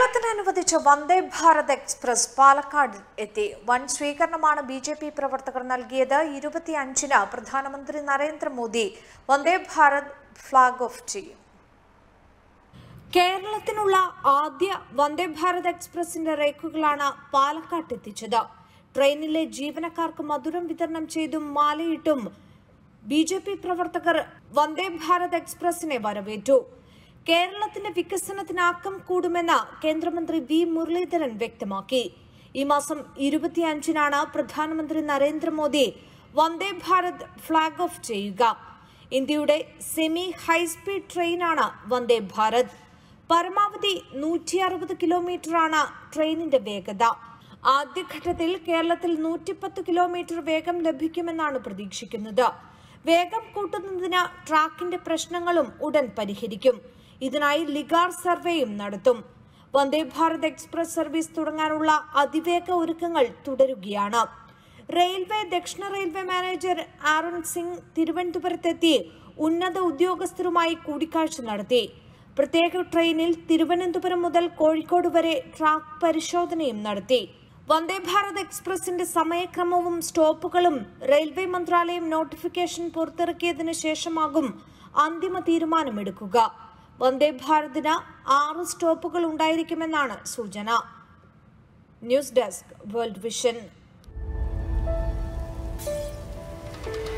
കേരളത്തിന് അനുവദിച്ച വന്ദേ ഭാരത് എക്സ്പ്രസ് പാലക്കാട് എത്തി വൻ സ്വീകരണമാണ് ബി ജെ പി പ്രവർത്തകർ നൽകിയത് ഇരുപത്തിയഞ്ചിന് പ്രധാനമന്ത്രി നരേന്ദ്രമോദി വന്ദേ ഭാരത് ഫ്ളാഗ് ഓഫ് ചെയ്യും കേരളത്തിനുള്ള ആദ്യ വന്ദേ ഭാരത് എക്സ്പ്രസിന്റെ റേക്കുകളാണ് പാലക്കാട്ട് എത്തിച്ചത് ട്രെയിനിലെ ജീവനക്കാർക്ക് മധുരം വിതരണം ചെയ്തും മാലയിട്ടും ബി ജെ പി പ്രവർത്തകർ വന്ദേ ഭാരത് എക്സ്പ്രസിനെ വരവേറ്റു കേരളത്തിന്റെ വികസനത്തിന് ആക്കം കൂടുമെന്ന് കേന്ദ്രമന്ത്രി വി മുരളീധരൻ വ്യക്തമാക്കി ഈ മാസം ഇരുപത്തിയഞ്ചിനാണ് പ്രധാനമന്ത്രി നരേന്ദ്രമോദി വന്ദേ ഭാരത് ഫ്ളാഗ് ഓഫ് ചെയ്യുക ഇന്ത്യയുടെ സെമി ഹൈസ്പീഡ് ട്രെയിനാണ് വന്ദേ ഭാരത് പരമാവധി നൂറ്റി അറുപത് കിലോമീറ്ററാണ് ട്രെയിനിന്റെ വേഗത ആദ്യഘട്ടത്തിൽ കേരളത്തിൽ നൂറ്റിപ്പത്ത് കിലോമീറ്റർ വേഗം ലഭിക്കുമെന്നാണ് പ്രതീക്ഷിക്കുന്നത് വേഗം കൂട്ടുന്നതിന് ട്രാക്കിന്റെ പ്രശ്നങ്ങളും ഉടൻ പരിഹരിക്കും ഇതിനായി ലിഗാർ സർവേയും നടത്തും വന്ദേ ഭാരത് എക്സ്പ്രസ് സർവീസ് തുടങ്ങാനുള്ള അതിവേഗ ഒരുക്കങ്ങൾ തുടരുകയാണ് റെയിൽവേ ദക്ഷിണ റെയിൽവേ മാനേജർ ആരുൺ സിംഗ് തിരുവനന്തപുരത്തെത്തി ഉന്നത ഉദ്യോഗസ്ഥരുമായി കൂടിക്കാഴ്ച നടത്തി പ്രത്യേക ട്രെയിനിൽ തിരുവനന്തപുരം മുതൽ കോഴിക്കോട് വരെ ട്രാക്ക് പരിശോധനയും നടത്തി വന്ദേ ഭാരത് എക്സ്പ്രസിന്റെ സമയക്രമവും സ്റ്റോപ്പുകളും റെയിൽവേ മന്ത്രാലയം നോട്ടിഫിക്കേഷൻ പുറത്തിറക്കിയതിനു ശേഷമാകും അന്തിമ തീരുമാനമെടുക്കുക വന്ദേ ഭാരതിന് ആറ് സ്റ്റോപ്പുകൾ ഉണ്ടായിരിക്കുമെന്നാണ് സൂചന ന്യൂസ് ഡെസ്ക് വേൾഡ് വിഷൻ